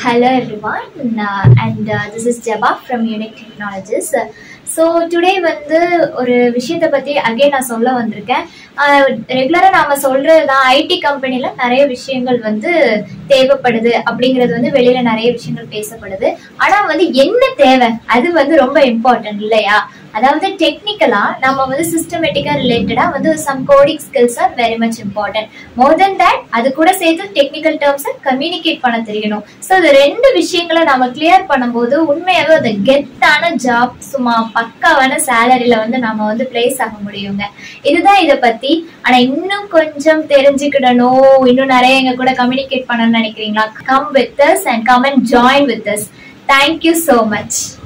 hello everyone, uh, and uh, this is Jaba from Unique Technologies. So today வந்து ஒரு விஷயத்தை பற்றி again நான் சொல்ல வந்திருக்கேன் ரெகுலராக நாம் சொல்கிறது தான் ஐடி கம்பெனியில் நிறைய விஷயங்கள் வந்து தேவைப்படுது அப்படிங்கிறது வந்து வெளியில் நிறைய விஷயங்கள் பேசப்படுது ஆனால் வந்து என்ன தேவை அது வந்து ரொம்ப இம்பார்ட்டன்ட் இல்லையா அதாவது டெக்னிக்கலா நம்ம வந்து சிஸ்டமேட்டிக்கா ரிலேட்டடா வந்து some coding skills are very much important more than that அது கூட சேர்த்து டெக்னிக்கல் டேர்ம்ஸை கம்யூனிகேட் பண்ண தெரியணும் ஸோ இந்த ரெண்டு விஷயங்களை நம்ம கிளியர் பண்ணும்போது உண்மையாவே அந்த கெத்தான ஜாப் சும்மா பக்காவான சேலரியில வந்து நம்ம வந்து பிளேஸ் ஆக முடியுங்க இதுதான் இதை பத்தி ஆனா இன்னும் கொஞ்சம் தெரிஞ்சுக்கிடணும் இன்னும் நிறைய எங்க கூட கம்யூனிகேட் பண்ணணும்னு நினைக்கிறீங்களா come with us and come and join with us thank you so much